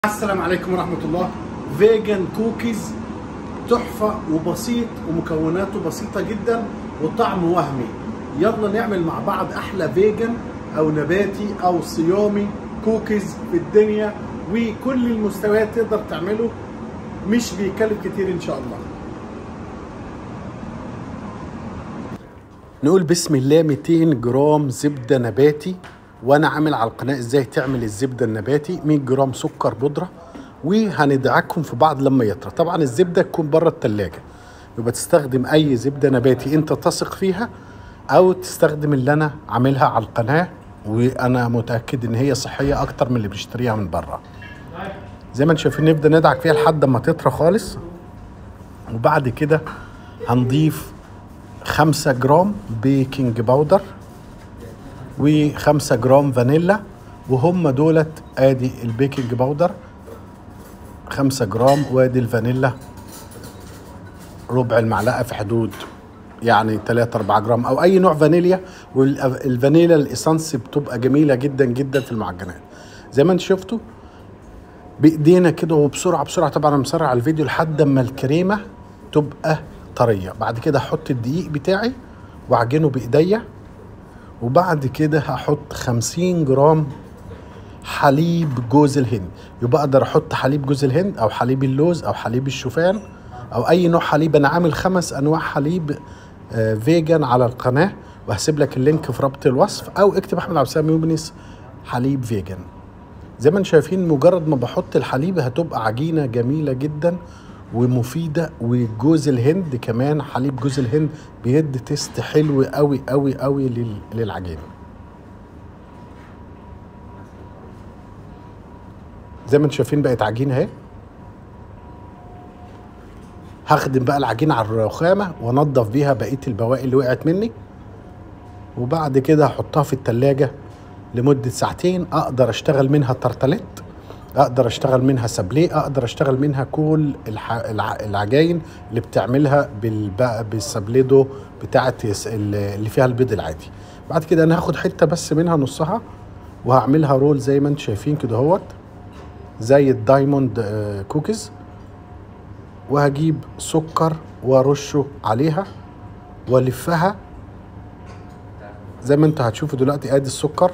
السلام عليكم ورحمة الله فيجن كوكيز تحفة وبسيط ومكوناته بسيطة جدا وطعمه وهمي يلا نعمل مع بعض أحلى فيجن أو نباتي أو صيامي كوكيز في الدنيا وكل المستويات تقدر تعمله مش بيكلف كتير إن شاء الله نقول بسم الله 200 جرام زبدة نباتي وانا عامل على القناه ازاي تعمل الزبده النباتي 100 جرام سكر بودره وهندعكهم في بعض لما يطرى طبعا الزبده تكون بره التلاجة يبقى تستخدم اي زبده نباتي انت تثق فيها او تستخدم اللي انا عاملها على القناه وانا متاكد ان هي صحيه اكتر من اللي بنشتريها من بره زي ما انتم شايفين نبدا ندعك فيها لحد ما تطرى خالص وبعد كده هنضيف خمسة جرام بيكنج باودر و5 جرام فانيلا وهم دولت ادي البيكنج باودر 5 جرام وادي الفانيلا ربع المعلقه في حدود يعني 3 4 جرام او اي نوع فانيليا والفانيليا الاسانس بتبقى جميله جدا جدا في المعجنات زي ما انتم شفتوا بايدينا كده وبسرعه بسرعه طبعا انا مسرع الفيديو لحد اما الكريمه تبقى طريه بعد كده احط الدقيق بتاعي واعجنه بايديا وبعد كده هحط 50 جرام حليب جوز الهند يبقى اقدر احط حليب جوز الهند او حليب اللوز او حليب الشوفان او اي نوع حليب انا عامل خمس انواع حليب آه فيجن على القناه وهسيب لك اللينك في رابط الوصف او اكتب احمد عبد السلام يوبنس حليب فيجن زي ما انتم شايفين مجرد ما بحط الحليب هتبقى عجينه جميله جدا ومفيده وجوز الهند كمان حليب جوز الهند بيدي تيست حلو قوي قوي قوي للعجينه زي ما انتم شايفين بقت عجينه اهي هخدم بقى العجينه على الرخامه وانضف بيها بقيه البواقي اللي وقعت مني وبعد كده هحطها في التلاجة لمدة ساعتين اقدر اشتغل منها ترتلت اقدر اشتغل منها سابليه اقدر اشتغل منها كل الح... العجاين اللي بتعملها بالبقى بالسابليه دو بتاعت اللي فيها البيض العادي بعد كده انا هاخد حته بس منها نصها وهعملها رول زي ما انتم شايفين كده اهوت زي الدايموند كوكيز وهجيب سكر وارشه عليها والفها زي ما انتوا هتشوفوا دلوقتي ادي السكر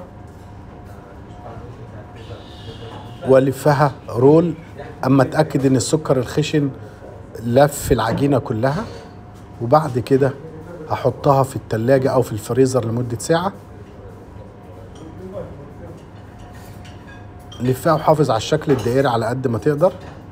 والفها رول اما اتاكد ان السكر الخشن لف العجينه كلها وبعد كده هحطها في التلاجة او في الفريزر لمدة ساعة لفها وحافظ على الشكل الدائري على قد ما تقدر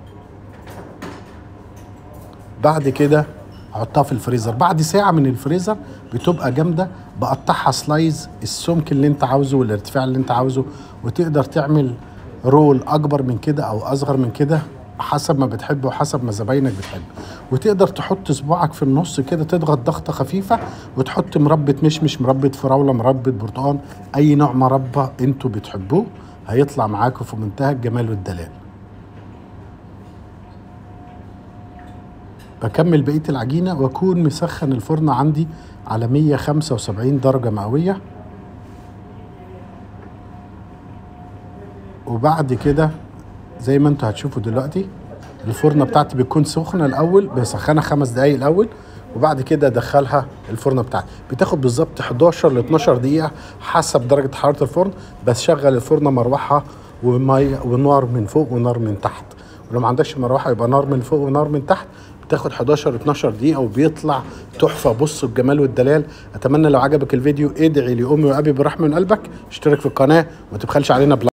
بعد كده احطها في الفريزر بعد ساعة من الفريزر بتبقى جامدة بقطعها سلايز السمك اللي انت عاوزه والارتفاع اللي انت عاوزه وتقدر تعمل رول اكبر من كده او اصغر من كده حسب ما بتحب وحسب ما زباينك بتحب وتقدر تحط صباعك في النص كده تضغط ضغطه خفيفه وتحط مربى مشمش مربى فراوله مربى برتقال اي نوع مربى انتوا بتحبوه هيطلع معاكم في منتهى الجمال والدلال بكمل بقيه العجينه واكون مسخن الفرن عندي على 175 درجه مئويه وبعد كده زي ما انتوا هتشوفوا دلوقتي الفرنه بتاعتي بتكون سخنه الاول بسخنها خمس دقايق الاول وبعد كده ادخلها الفرن بتاعتي بتاخد بالظبط 11 ل 12 دقيقه حسب درجه حراره الفرن بس شغل الفرن مروحه وميه ونار من فوق ونار من تحت ولو ما عندكش مروحه يبقى نار من فوق ونار من تحت بتاخد 11 12 دقيقه وبيطلع تحفه بصوا الجمال والدلال اتمنى لو عجبك الفيديو ادعي لامي وابي برحمه من قلبك اشترك في القناه وما تبخلش علينا بلا